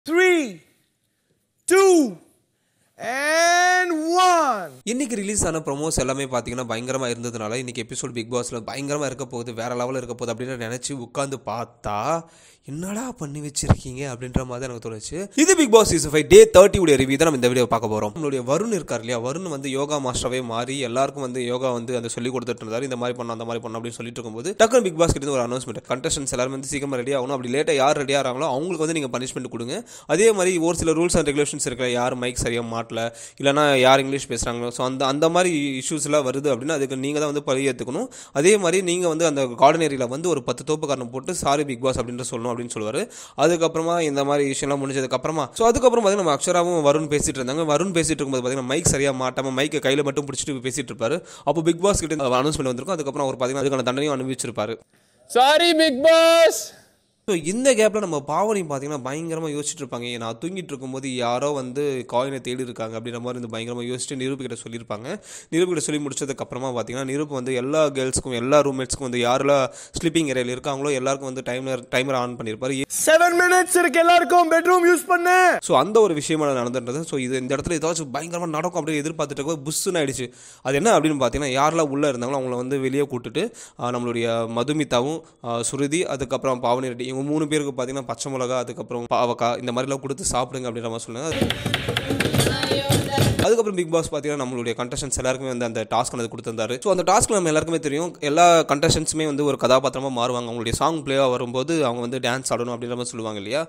three, two, and one. இன்னைக்கு release ஆன promos எல்லாமே பார்த்தீங்கன்னா பயங்கரமா இருந்ததுனால இன்னைக்கு எபிசோட் பிக் பாஸ்ல பயங்கரமா இருக்க போகுது வேற லெவலில் இருக்க போகுது அப்படின்னு நினைச்சு உட்காந்து பார்த்தா என்னடா பண்ணி வச்சிருக்கீங்க அப்படின்ற மாதிரி எனக்கு தோணுச்சு இது Big Boss season five day thirty உடைய ரிவ்யூ தான் நம்ம இந்த வீடியோ பார்க்க போறோம் நம்மளுடைய வருண் இருக்கார் இல்லையா வருண் வந்து யோகா மாஸ்டராகவே மாறி எல்லாருக்கும் வந்து யோகா வந்து அந்த சொல்லி கொடுத்துட்டு இருந்தாரு இந்த மாதிரி பண்ணணும் அந்த மாதிரி பண்ணணும் அப்படின்னு சொல்லிட்டு இருக்கும்போது டக்குனு பிக் பாஸ் கிட்ட ஒரு அனௌன்ஸ்மெண்ட் கண்டஸ்டன்ஸ் எல்லாரும் வந்து சீக்கிரமா ரெடி ஆகணும் அப்படி லேட்டாக யார் ரெடி ஆகிறாங்களோ அவங்களுக்கு வந்து நீங்கள் பனிஷ்மெண்ட் கொடுங்க அதே மாதிரி ஒரு சில ரூல்ஸ் அண்ட் ரெகுலேஷன்ஸ் இருக்கிற யார் மைக் சரியாக மாட்டல இல்லைனா யார் இங்கிலீஷ் பேசுகிறாங்களோ ஸோ அந்த அந்த மாதிரி இஷ்யூஸ்லாம் வருது அப்படின்னா அதுக்கு நீங்கள் தான் வந்து பழி ஏற்றுக்கணும் அதே மாதிரி நீங்கள் வந்து அந்த கார்டன் ஏரியாவில் வந்து ஒரு பத்து தோப்பு காரணம் போட்டு சாரி பிக் பாஸ் அப்படின்ற சொல்லணும் அப்படின்னு சொல்லுவார் அதுக்கப்புறமா இந்த மாதிரி விஷயம்லாம் முடிஞ்சதுக்கப்புறமா ஸோ அதுக்கப்புறம் பார்த்தீங்கன்னா நம்ம அக்ஷராவும் வருண் பேசிட்டு இருந்தாங்க வருண் பேசிட்டு இருக்கும்போது பார்த்தீங்கன்னா மைக் சரியாக மாட்டாமல் மைக்கை கையில் மட்டும் பிடிச்சிட்டு பேசிட்டு இருப்பாரு அப்போ பிக் பாஸ் கிட்ட அனௌன்ஸ்மெண்ட் வந்திருக்கும் அதுக்கப்புறம் அவர் பார்த்தீங்கன்னா அதுக்கான தண்டனையும் அனுபவிச்சிருப்பாரு Sorry, Big Boss. ஸோ இந்த கேப்பில் நம்ம பாவனி பார்த்தீங்கன்னா பயங்கரமாக யோசிச்சுட்டு இருப்பாங்க நான் தூங்கிட்டு இருக்கும்போது யாரோ வந்து காயினை தேடி இருக்காங்க அப்படின்ற மாதிரி வந்து பயங்கரமாக யோசிச்சுட்டு நிரூப் கிட்ட சொல்லியிருப்பாங்க நிரூப் கிட்ட சொல்லி முடிச்சதுக்கு அப்புறமா பார்த்தீங்கன்னா நிரூப் வந்து எல்லா கேர்ள்ஸ்க்கும் எல்லா ரூம்மேட்ஸ்க்கும் வந்து யாரெல்லாம் ஸ்லீப்பிங் ஏரியாவில் இருக்காங்களோ எல்லாருக்கும் வந்து டைமர் டைமர் ஆன் பண்ணியிருப்பாரு Seven minutes இருக்கு எல்லாருக்கும் பெட்ரூம் யூஸ் பண்ண ஸோ அந்த ஒரு விஷயமா நடந்துன்றது ஸோ இது இந்த இடத்துல ஏதாச்சும் பயங்கரமாக நடக்கும் அப்படின்னு எதிர்பார்த்துட்டு இருக்க புஷ்ஷுன்னு ஆயிடுச்சு அது என்ன அப்படின்னு பார்த்தீங்கன்னா யாரெல்லாம் உள்ளே இருந்தாங்களோ அவங்கள வந்து வெளியே கூட்டுட்டு ஆஹ், நம்மளுடைய மதுமிதாவும் ஆஹ், சுருதி அதுக்கப்புறம் பாவனி ரெட்டி இவங்க மூணு பேருக்கு பார்த்தீங்கன்னா பச்சை மிளகா அதுக்கப்புறம் பாவக்காய் இந்த மாதிரிலாம் கொடுத்து சாப்பிடுங்க அப்படின்ற மாதிரி சொன்னாங்க அதுக்கப்புறம் பிக் பாஸ் பார்த்தீங்கன்னா நம்மளுடைய கண்டஸ்டன்ஸ் எல்லாருக்குமே வந்து அந்த டாஸ்க் வந்து கொடுத்திருந்தாரு ஸோ அந்த டாஸ்க் நம்ம எல்லாருக்குமே தெரியும் எல்லா கண்டஸ்டன்ஸுமே வந்து ஒரு கதாபாத்திரமாக மாறுவாங்க அவங்களுடைய சாங் பிளேவாக வரும்போது அவங்க வந்து டான்ஸ் ஆடணும் அப்படின்ற மாதிரி சொல்லுவாங்க இல்லையா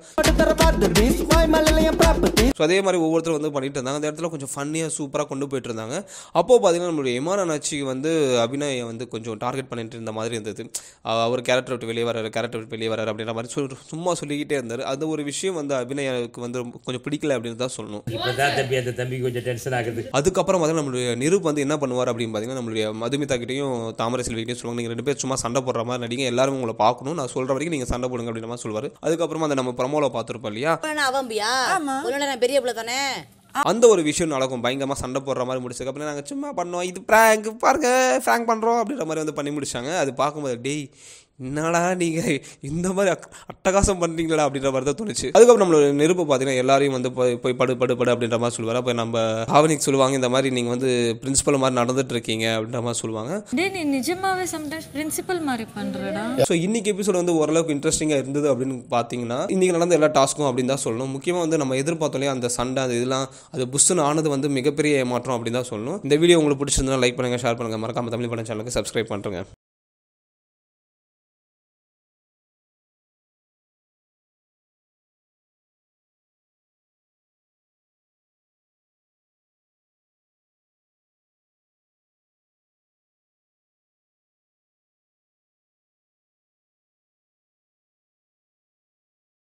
ஸோ அதே மாதிரி ஒவ்வொருத்தரும் வந்து பண்ணிட்டு இருந்தாங்க அந்த இடத்துல கொஞ்சம் ஃபன்னியாக சூப்பராக கொண்டு போயிட்டு இருந்தாங்க அப்போ பார்த்தீங்கன்னா நம்மளுடைய இமான் அண்ணாச்சி வந்து அபிநயை வந்து கொஞ்சம் டார்கெட் பண்ணிட்டு இருந்த மாதிரி இருந்தது அஹ் அவர் கேரக்டர் விட்டு வெளியே வராரு கேரக்டர் விட்டு வெளியே வராரு அப்படின்ற மாதிரி சொல்லி சும்மா சொல்லிக்கிட்டே இருந்தார் அந்த ஒரு விஷயம் வந்து அபிநயாவுக்கு வந்து கொஞ்சம் பிடிக்கல அப்படின்னு தான் சொல்லணும் இப்பதான் தம்பி அந்த தம்பிக்கு கொஞ்சம் டென்ஷன் ஆகுது அதுக்கப்புறம் பார்த்தீங்கன்னா நம்மளுடைய நிருப் வந்து என்ன பண்ணுவார் அப்படின்னு பார்த்தீங்கன்னா நம்மளுடைய மதுமிதா கிட்டையும் தாமரை செல்விகிட்டையும் சொல்லுவாங்க நீங்கள் ரெண்டு பேர் சும்மா சண்டை போடுற மாதிரி நடிங்க எல்லாரும் உங்களை பார்க்கணும் நான் சொல்கிற வரைக்கும் நீங்கள் சண்டை போடுங்க அப்படின்ற மாதிரி சொல்லுவார் அதுக்கப்புறமா அந்த நம்ம ப்ரமோவில் பார்த்துருப்போம் இல்லையா நான் அவம்பியா ஒருவேளை நான் பெரிய பிள்ளை தானே அந்த ஒரு விஷயம் நடக்கும் பயங்கரமாக சண்டை போடுற மாதிரி முடிச்சதுக்கு அப்புறம் நாங்கள் சும்மா பண்ணோம் இது ப்ராங்க் பாருங்க ப்ராங்க் பண்ணுறோம் அப்படின்ற மாதிரி வந்து பண்ணி முடிச்சாங்க அது பார்க்கும்போது டேய் என்னடா நீங்கள் இந்த மாதிரி அக்- அட்டகாசம் பண்ணுறீங்களா அப்படின்ற மாதிரி தான் தோணுச்சு அதுக்கப்புறம் நம்மளோட நெருப்பு பார்த்தீங்கன்னா எல்லாரையும் வந்து போய் போய் படு படு படு அப்படின்ற மாதிரி சொல்லுவார் அப்போ நம்ம பாவனிக்கு சொல்லுவாங்க இந்த மாதிரி நீங்கள் வந்து பிரின்சிபல் மாதிரி நடந்துட்டு இருக்கீங்க அப்படின்ற மாதிரி சொல்லுவாங்க டேய் நீ நிஜமாவே சம்டைம்ஸ் பிரின்சிபல் மாதிரி பண்றடா ஸோ இன்னைக்கு எபிசோட் வந்து ஓரளவுக்கு இன்ட்ரெஸ்டிங்காக இருந்தது அப்படின்னு பார்த்தீங்கன்னா இன்னைக்கு நடந்த எல்லா டாஸ்க்கும் அப்படின்னு தான் சொல்லணும் முக்கியமாக வந்து நம்ம எதிர்பார்த்தோம் இல்லையா அந்த சண்டை அது இதெல்லாம் அது புஷ்ஷுன்னு ஆனது வந்து மிகப்பெரிய ஏமாற்றம் அப்படின்னு தான் சொல்லணும் இந்த வீடியோ உங்களுக்கு பிடிச்சிருந்தா லைக் பண்ணுங்க ஷேர் பண்ணுங்க மறக்காம தமிழ் பண்ண சேனலுக்கு சப்ஸ்கிரைப் பண்ணுறேங்க